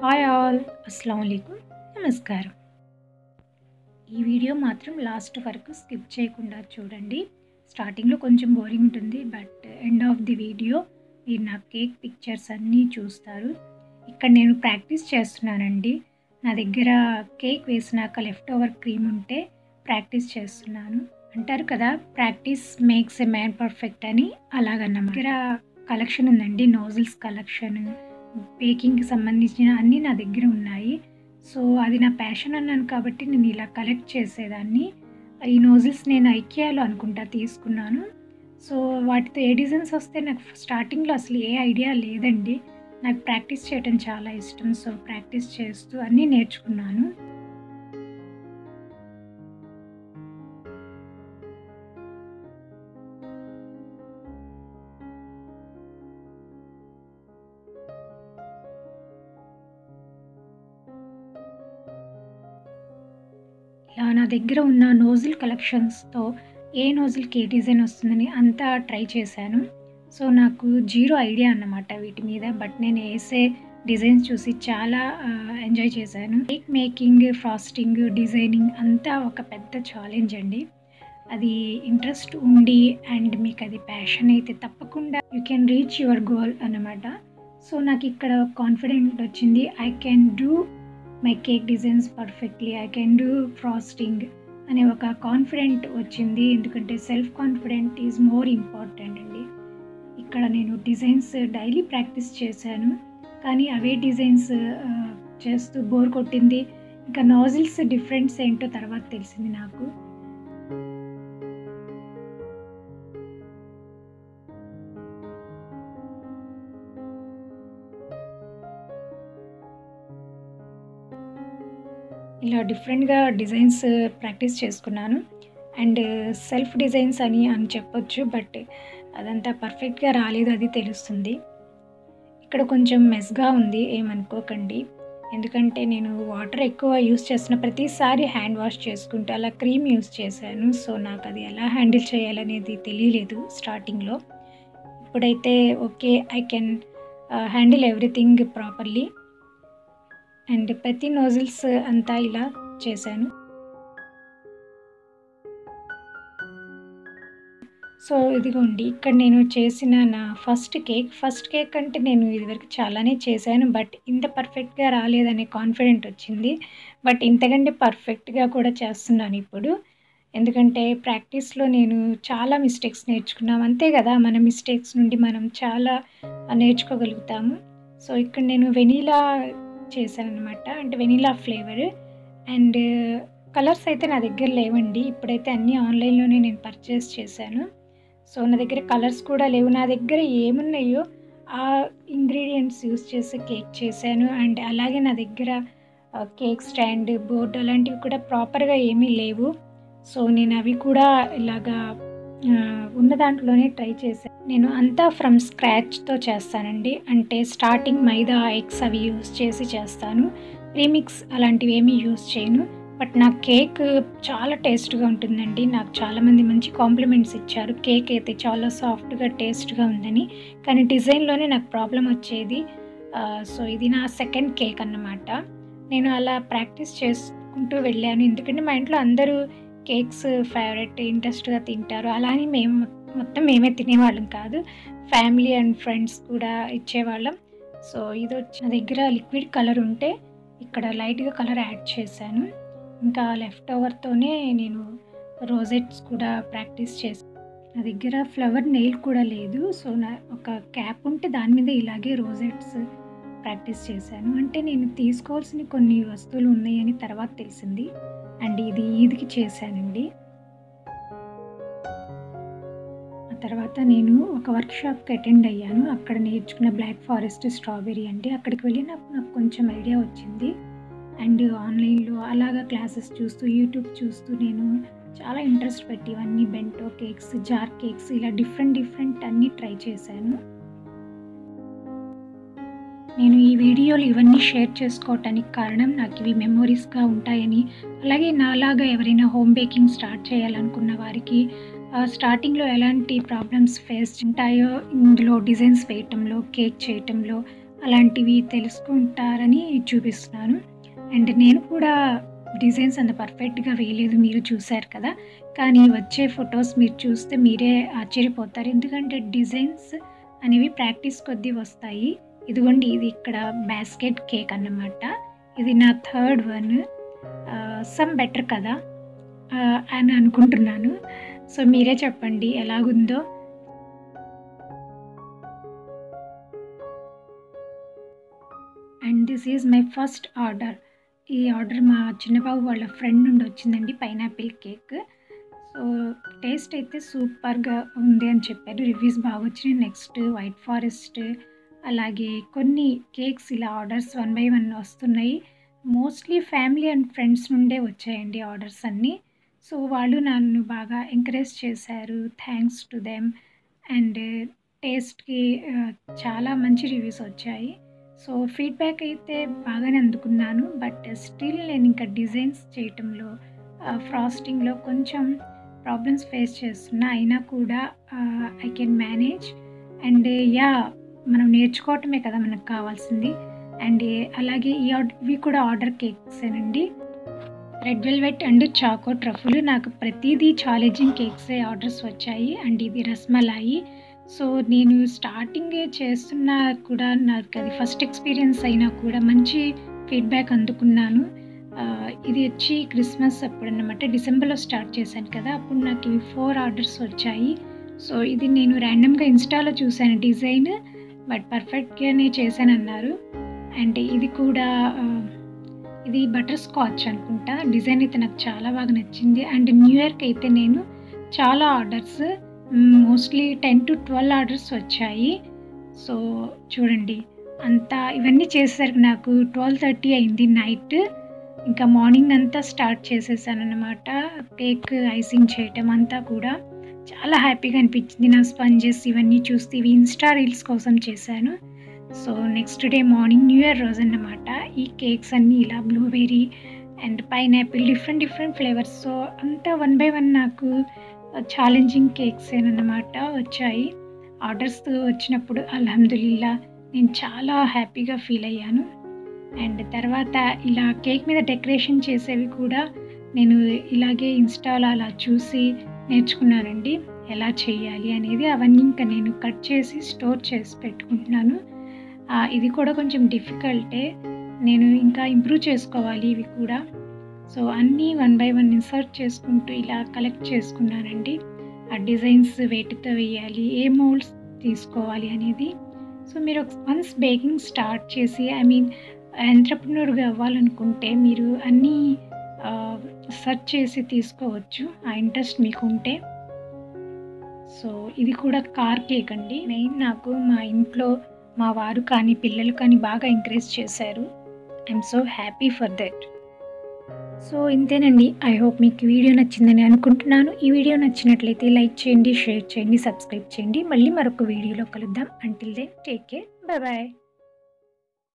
hi all అస్సలం అయికం నమస్కారం ఈ వీడియో మాత్రం లాస్ట్ వరకు స్కిప్ చేయకుండా చూడండి స్టార్టింగ్లో కొంచెం బోరింగ్ ఉంటుంది but end of the video మీరు నా కేక్ పిక్చర్స్ అన్నీ చూస్తారు ఇక్కడ నేను ప్రాక్టీస్ చేస్తున్నానండి నా దగ్గర కేక్ వేసినాక లెఫ్ట్ ఓవర్ క్రీమ్ ఉంటే ప్రాక్టీస్ చేస్తున్నాను అంటారు కదా practice makes a man perfect అని అలాగన్నమాట దగ్గర కలెక్షన్ ఉందండి నోజిల్స్ కలెక్షన్ బేకింగ్కి సంబంధించిన అన్నీ నా దగ్గర ఉన్నాయి సో అది నా ప్యాషన్ అన్నాను కాబట్టి నేను ఇలా కలెక్ట్ చేసేదాన్ని ఈ నోజిల్స్ నేను ఐకియాలో అనుకుంటా తీసుకున్నాను సో వాటితో ఏ డిజైన్స్ వస్తే నాకు స్టార్టింగ్లో అసలు ఏ ఐడియా లేదండి నాకు ప్రాక్టీస్ చేయడం చాలా ఇష్టం సో ప్రాక్టీస్ చేస్తూ అన్నీ నేర్చుకున్నాను ఇలా నా దగ్గర ఉన్న నోజిల్ కలెక్షన్స్తో ఏ నోజిల్కి ఏ డిజైన్ వస్తుందని అంతా ట్రై చేశాను సో నాకు జీరో ఐడియా అన్నమాట వీటి మీద బట్ నేను వేసే డిజైన్స్ చూసి చాలా ఎంజాయ్ చేశాను కేక్ మేకింగ్ ఫ్రాస్టింగ్ డిజైనింగ్ అంతా ఒక పెద్ద ఛాలెంజ్ అండి అది ఇంట్రెస్ట్ ఉండి అండ్ మీకు అది ప్యాషన్ అయితే తప్పకుండా you can reach your goal అన్నమాట సో నాకు ఇక్కడ కాన్ఫిడెంట్ వచ్చింది I can do my cake designs perfectly I can do frosting అనే ఒక కాన్ఫిడెంట్ వచ్చింది ఎందుకంటే self confident is more important అండి ఇక్కడ నేను డిజైన్స్ డైలీ ప్రాక్టీస్ చేశాను కానీ అవే డిజైన్స్ చేస్తూ బోర్ కొట్టింది ఇంకా నాజిల్స్ డిఫరెన్స్ ఏంటో తర్వాత తెలిసింది నాకు ఇలా డిఫరెంట్గా డిజైన్స్ ప్రాక్టీస్ చేసుకున్నాను అండ్ సెల్ఫ్ డిజైన్స్ అని అని చెప్పొచ్చు బట్ అదంతా పర్ఫెక్ట్గా రాలేదు అది తెలుస్తుంది ఇక్కడ కొంచెం మెస్గా ఉంది ఏమనుకోకండి ఎందుకంటే నేను వాటర్ ఎక్కువ యూస్ చేసిన ప్రతిసారి హ్యాండ్ వాష్ చేసుకుంటూ అలా క్రీమ్ యూస్ చేశాను సో నాకు అది ఎలా హ్యాండిల్ చేయాలనేది తెలియలేదు స్టార్టింగ్లో ఇప్పుడైతే okay I can handle everything properly and ప్రతి నోజిల్స్ అంతా ఇలా చేశాను సో ఇదిగోండి ఇక్కడ నేను చేసిన నా ఫస్ట్ కేక్ ఫస్ట్ కేక్ అంటే నేను ఇదివరకు చాలానే చేశాను బట్ ఇంత పర్ఫెక్ట్గా రాలేదనే కాన్ఫిడెంట్ వచ్చింది బట్ ఇంతకంటే పర్ఫెక్ట్గా కూడా చేస్తున్నాను ఇప్పుడు ఎందుకంటే ప్రాక్టీస్లో నేను చాలా మిస్టేక్స్ నేర్చుకున్నాం అంతే కదా మన మిస్టేక్స్ నుండి మనం చాలా నేర్చుకోగలుగుతాము సో ఇక్కడ నేను వెనీలా చేశాను అనమాట అంటే వెనీలా ఫ్లేవర్ అండ్ కలర్స్ అయితే నా దగ్గర లేవండి ఇప్పుడైతే అన్నీ ఆన్లైన్లోనే నేను పర్చేస్ చేశాను సో నా దగ్గర కలర్స్ కూడా లేవు నా దగ్గర ఏమున్నాయో ఆ ఇంగ్రీడియంట్స్ యూస్ చేసి కేక్ చేశాను అండ్ అలాగే నా దగ్గర కేక్ స్టాండ్ బోర్డ్ అలాంటివి కూడా ప్రాపర్గా ఏమీ లేవు సో నేను అవి కూడా ఇలాగా ఉన్న దాంట్లోనే ట్రై చేశాను నేను అంతా ఫ్రమ్ స్క్రాచ్తో చేస్తానండి అంటే స్టార్టింగ్ మైదా ఎగ్స్ అవి యూస్ చేసి చేస్తాను ప్రీమిక్స్ అలాంటివి ఏమీ యూస్ చేయను బట్ నా కేక్ చాలా టేస్ట్గా ఉంటుందండి నాకు చాలామంది మంచి కాంప్లిమెంట్స్ ఇచ్చారు కేక్ అయితే చాలా సాఫ్ట్గా టేస్ట్గా ఉందని కానీ డిజైన్లోనే నాకు ప్రాబ్లం వచ్చేది సో ఇది నా సెకండ్ కేక్ అన్నమాట నేను అలా ప్రాక్టీస్ చేసుకుంటూ వెళ్ళాను ఎందుకంటే మా ఇంట్లో అందరూ కేక్స్ ఫేవరెట్ ఇంట్రెస్ట్గా తింటారు అలా అని మేము మొత్తం మేమే తినేవాళ్ళం కాదు ఫ్యామిలీ అండ్ ఫ్రెండ్స్ కూడా ఇచ్చేవాళ్ళం సో ఇది వచ్చి నా దగ్గర లిక్విడ్ కలర్ ఉంటే ఇక్కడ లైట్గా కలర్ యాడ్ చేశాను ఇంకా లెఫ్ట్ ఓవర్తోనే నేను రోజెట్స్ కూడా ప్రాక్టీస్ చేశాను నా దగ్గర ఫ్లవర్ నెయిల్ కూడా లేదు సో నా ఒక క్యాప్ ఉంటే దాని మీద ఇలాగే రోజెట్స్ ప్రాక్టీస్ చేశాను అంటే నేను తీసుకోవాల్సిన కొన్ని వస్తువులు ఉన్నాయని తర్వాత తెలిసింది అండ్ ఇది ఈద్కి చేశానండి ఆ తర్వాత నేను ఒక వర్క్షాప్కి అటెండ్ అయ్యాను అక్కడ నేర్చుకున్న బ్లాక్ ఫారెస్ట్ స్ట్రాబెరీ అంటే అక్కడికి వెళ్ళినప్పుడు నాకు కొంచెం ఐడియా వచ్చింది అండ్ ఆన్లైన్లో అలాగా క్లాసెస్ చూస్తూ యూట్యూబ్ చూస్తూ నేను చాలా ఇంట్రెస్ట్ పెట్టి ఇవన్నీ బెంటో కేక్స్ జార్ కేక్స్ ఇలా డిఫరెంట్ డిఫరెంట్ అన్నీ ట్రై చేశాను నేను ఈ వీడియోలు ఇవన్నీ షేర్ చేసుకోవటానికి కారణం నాకు ఇవి మెమోరీస్గా ఉంటాయని అలాగే నాలాగా ఎవరైనా హోమ్ బేకింగ్ స్టార్ట్ చేయాలనుకున్న వారికి స్టార్టింగ్లో ఎలాంటి ప్రాబ్లమ్స్ ఫేస్ ఉంటాయో ఇందులో డిజైన్స్ వేయటంలో కేక్ చేయటంలో అలాంటివి తెలుసుకుంటారని చూపిస్తున్నాను అండ్ నేను కూడా డిజైన్స్ అంత పర్ఫెక్ట్గా వేయలేదు మీరు చూశారు కదా కానీ వచ్చే ఫొటోస్ మీరు చూస్తే మీరే ఆశ్చర్యపోతారు ఎందుకంటే డిజైన్స్ అనేవి ప్రాక్టీస్ కొద్దీ వస్తాయి ఇదిగోండి ఇది ఇక్కడ బాస్కెట్ కేక్ అన్నమాట ఇది నా థర్డ్ వన్ సమ్ బెటర్ కదా ఆ, అని అనుకుంటున్నాను సో మీరే చెప్పండి ఎలాగుందో and this is my first order ఈ ఆర్డర్ మా చిన్నబాబు వాళ్ళ ఫ్రెండ్ నుండి వచ్చిందండి పైనాపిల్ కేక్ సో టేస్ట్ అయితే సూపర్గా ఉంది అని చెప్పారు రివ్యూస్ బాగా వచ్చినాయి నెక్స్ట్ వైట్ ఫారెస్ట్ అలాగే కొన్ని కేక్స్ ఇలా ఆర్డర్స్ వన్ బై వన్ వస్తున్నాయి మోస్ట్లీ ఫ్యామిలీ అండ్ ఫ్రెండ్స్ నుండే వచ్చాయండి ఆర్డర్స్ అన్నీ సో వాళ్ళు నన్ను బాగా ఎంకరేజ్ చేశారు థ్యాంక్స్ టు దెమ్ అండ్ టేస్ట్కి చాలా మంచి రివ్యూస్ వచ్చాయి సో ఫీడ్బ్యాక్ అయితే బాగానే అందుకున్నాను బట్ స్టిల్ నేను ఇంకా డిజైన్స్ చేయటంలో ఫ్రాస్టింగ్లో కొంచెం ప్రాబ్లమ్స్ ఫేస్ చేస్తున్నా అయినా కూడా I can manage and yeah మనం నేర్చుకోవటమే కదా మనకు కావాల్సింది అండ్ అలాగే ఈ ఆర్డర్ ఇవి కూడా ఆర్డర్ కేక్సేనండి red velvet and choco truffle నాకు ప్రతిదీ ఛాలెంజింగ్ కేక్సే ఆర్డర్స్ వచ్చాయి అండ్ ఇది రస్మలాయి సో నేను స్టార్టింగ్ చేస్తున్నా కూడా నాకు అది ఫస్ట్ ఎక్స్పీరియన్స్ అయినా కూడా మంచి ఫీడ్బ్యాక్ అందుకున్నాను ఆ, ఇది వచ్చి క్రిస్మస్ అప్పుడు అనమాట డిసెంబర్లో స్టార్ట్ చేశాను కదా అప్పుడు నాకు ఇవి ఫోర్ ఆర్డర్స్ వచ్చాయి సో ఇది నేను ర్యాండమ్గా ఇన్స్టాలో చూశాను డిజైన్ బట్ పర్ఫెక్ట్గానే చేశాను అన్నారు అండ్ ఇది కూడా ఆ, ఇది బటర్ స్కాచ్ అనుకుంటా డిజైన్ అయితే నాకు చాలా బాగా నచ్చింది అండ్ న్యూ ఇయర్కి అయితే నేను చాలా orders mostly ten to twelve orders వచ్చాయి సో చూడండి అంతా ఇవన్నీ చేసేసరికి నాకు ట్వెల్వ్ థర్టీ అయింది నైట్ ఇంకా మార్నింగ్ అంతా స్టార్ట్ చేసేసాను అనమాట కేక్ ఐసింగ్ చేయటం అంతా కూడా చాలా హ్యాపీగా అనిపించింది నా స్పంజెస్ ఇవన్నీ చూస్తే ఇవి ఇన్స్టా రీల్స్ కోసం చేశాను so next day morning new year రోజు అన్నమాట ఈ కేక్స్ అన్నీ ఇలా blueberry and pineapple different different flavours so అంతా వన్ బై వన్ నాకు ఛాలెంజింగ్ కేక్స్ అన్నమాట వచ్చాయి ఆర్డర్స్ వచ్చినప్పుడు అల్హమ్దుల్లా నేను చాలా హ్యాపీగా ఫీల్ అయ్యాను అండ్ తర్వాత ఇలా కేక్ మీద డెకరేషన్ చేసేవి కూడా నేను ఇలాగే ఇన్స్టాలో అలా చూసి నేర్చుకున్నానండి ఎలా చేయాలి అనేది అవన్నీ ఇంకా నేను కట్ చేసి స్టోర్ చేసి పెట్టుకుంటున్నాను ఆ, ఇది కూడా కొంచెం డిఫికల్టే నేను ఇంకా ఇంప్రూవ్ చేసుకోవాలి ఇవి కూడా సో అన్నీ వన్ బై వన్ ఇన్సర్ట్ చేసుకుంటూ ఇలా కలెక్ట్ చేసుకున్నానండి ఆ డిజైన్స్ వేటితో వేయాలి ఏ మోల్డ్స్ తీసుకోవాలి అనేది సో మీరు వన్స్ బేకింగ్ స్టార్ట్ చేసి ఐ మీన్ ఎంటర్ప్రినర్గా అవ్వాలనుకుంటే మీరు అన్నీ సెర్చ్ చేసి తీసుకోవచ్చు ఆ ఇంట్రెస్ట్ మీకు ఉంటే సో ఇది కూడా కార్ కేక్ అండి మెయిన్ నాకు మా ఇంట్లో మా వారు కానీ పిల్లలు కానీ బాగా ఎంకరేజ్ చేశారు I'm so happy for that so ఇంతేనండి ఐ హోప్ మీకు ఈ వీడియో నచ్చిందని అనుకుంటున్నాను ఈ వీడియో నచ్చినట్లయితే లైక్ చేయండి షేర్ చేయండి సబ్స్క్రైబ్ చేయండి మళ్ళీ మరొక వీడియోలో కలుద్దాం until then take care bye bye